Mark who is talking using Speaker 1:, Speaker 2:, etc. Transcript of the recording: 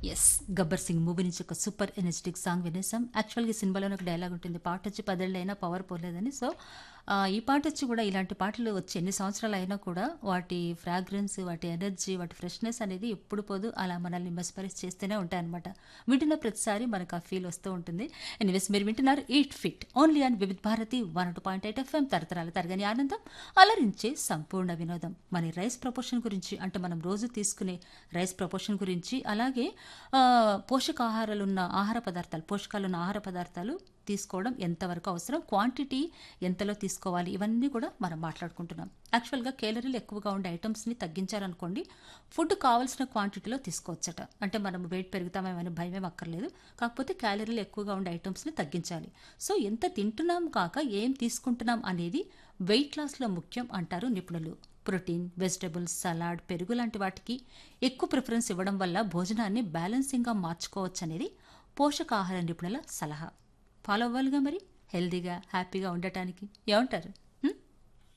Speaker 1: yes Gabbar Singh movie నుంచి ఒక super energetic song వినేసాం యాక్చువల్గా ఈ సినిమాలో ఒక డైలాగ్ ఉంటుంది పాట వచ్చి పదేళ్ళైనా పవర్ పోలేదని సో ఆ, ఈ పాట వచ్చి కూడా ఇలాంటి పాటలు వచ్చి ఎన్ని సంవత్సరాలు అయినా కూడా వాటి ఫ్రాగ్రెన్స్ వాటి ఎనర్జీ వాటి ఫ్రెష్నెస్ అనేది ఎప్పుడు పోదు అలా మనల్ని మెస్పరైజ్ చేస్తూనే ఉంటాయన్నమాట వింటున్న ప్రతిసారి మనకు ఆ ఫీల్ వస్తూ ఉంటుంది ఎనీవేస్ మీరు వింటున్నారు eat fit only and Vividh Bharati one two point eight FM తరతరాల తరగని ఆనందం అలరించే సంపూర్ణ వినోదం మన రైస్ ప్రపోర్షన్ గురించి అంటే మనం రోజు తీసుకునే రైస్ ప్రపోర్షన్ గురించి అలాగే ఆ, పోషకాహారాలు ఉన్న ఆహార పదార్థాలు పోషకాలు ఉన్న ఆహార పదార్థాలు తీసుకోవడం ఎంతవరకు అవసరం క్వాంటిటీ ఎంతలో తీసుకోవాలి ఇవన్నీ కూడా మనం మాట్లాడుకుంటున్నాం యాక్చువల్గా కేలరీలు ఎక్కువగా ఉండే ఐటమ్స్ని తగ్గించాలనుకోండి ఫుడ్ కావాల్సిన క్వాంటిటీలో తీసుకోవచ్చట అంటే మనం వెయిట్ పెరుగుతామేమని భయమేం అక్కర్లేదు కాకపోతే క్యాలరీలు ఎక్కువగా ఉండే ఐటమ్స్ని తగ్గించాలి సో ఎంత తింటున్నాం కాక ఏం తీసుకుంటున్నాం అనేది వెయిట్ లాస్లో ముఖ్యం అంటారు నిపుణులు ప్రోటీన్ వెజిటబుల్స్ సలాడ్ పెరుగు లాంటి వాటికి ఎక్కువ ప్రిఫరెన్స్ ఇవ్వడం వల్ల భోజనాన్ని బ్యాలెన్సింగ్గా మార్చుకోవచ్చు అనేది పోషకాహార నిపుణుల సలహా ఫాలో అవ్వాలిగా మరి హెల్దీగా హ్యాపీగా ఉండటానికి ఏమంటారు